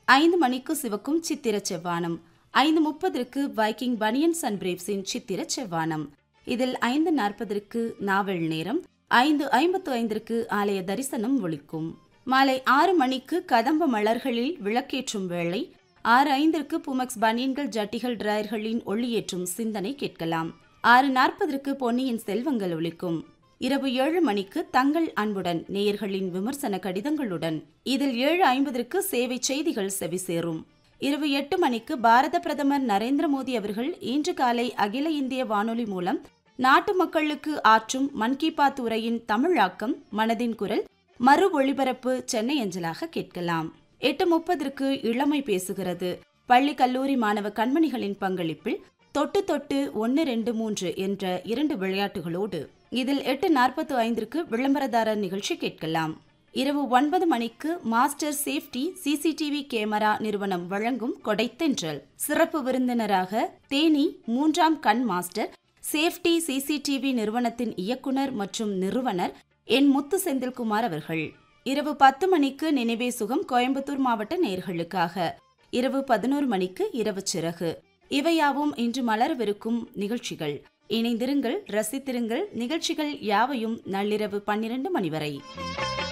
ஐந்து மணிக்கு சிவக்கும் சித்திர செவ்வானம் ஐந்து முப்பதற்கு வைக்கிங் பனியன்ஸ் அண்ட் பிரேவ்ஸின் சித்திர செவ்வானம் இதில் ஐந்து நாற்பதற்கு நாவல் நேரம் ஐந்து ஐம்பத்து ஐந்திற்கு ஆலய தரிசனம் ஒழிக்கும் மாலை ஆறு மணிக்கு கதம்ப மலர்களில் விளக்கேற்றும் வேளை ஆறு ஐந்திற்கு புமக்ஸ் பனியன்கள் ஜட்டிகள் டிராயர்களின் ஒளியேற்றும் சிந்தனை கேட்கலாம் ஆறு நாற்பதற்கு பொன்னியின் செல்வங்கள் ஒலிக்கும் இரவு ஏழு மணிக்கு தங்கள் அன்புடன் நேயர்களின் விமர்சன கடிதங்களுடன் இதில் ஏழு ஐம்பதற்கு சேவை செய்திகள் செவிசேரும் இரவு எட்டு மணிக்கு பாரத பிரதமர் நரேந்திர மோடி அவர்கள் இன்று காலை அகில இந்திய வானொலி மூலம் நாட்டு மக்களுக்கு ஆற்றும் மன் கி பாத் உரையின் தமிழாக்கம் மனதின் குரல் மறு ஒளிபரப்பு சென்னை அஞ்சலாக கேட்கலாம் எட்டு முப்பதற்கு இளமை பேசுகிறது பள்ளி கல்லூரி மாணவ கண்மணிகளின் பங்களிப்பில் தொட்டு தொட்டு ஒன்று ரெண்டு மூன்று என்ற இரண்டு விளையாட்டுகளோடு இதில் எட்டு நாற்பத்து ஐந்திற்கு விளம்பரதாரர் நிகழ்ச்சி கேட்கலாம் இரவு ஒன்பது மணிக்கு மாஸ்டர் சேஃப்டி சிசிடிவி கேமரா நிறுவனம் வழங்கும் கொடைத்தென்றல் சிறப்பு விருந்தினராக தேனி மூன்றாம் கண் மாஸ்டர் சேஃப்டி சிசிடிவி நிறுவனத்தின் இயக்குனர் மற்றும் நிறுவனர் என் முத்து செந்தில்குமார் அவர்கள் இரவு பத்து மணிக்கு நினைவே சுகம் கோயம்புத்தூர் மாவட்ட நேர்களுக்காக இரவு பதினோரு மணிக்கு இரவு சிறகு இவையாவும் இன்று மலரவிருக்கும் நிகழ்ச்சிகள் இணைந்திருங்கள் ரசித்திருங்கள் நிகழ்ச்சிகள் யாவையும் நள்ளிரவு பன்னிரண்டு மணி வரை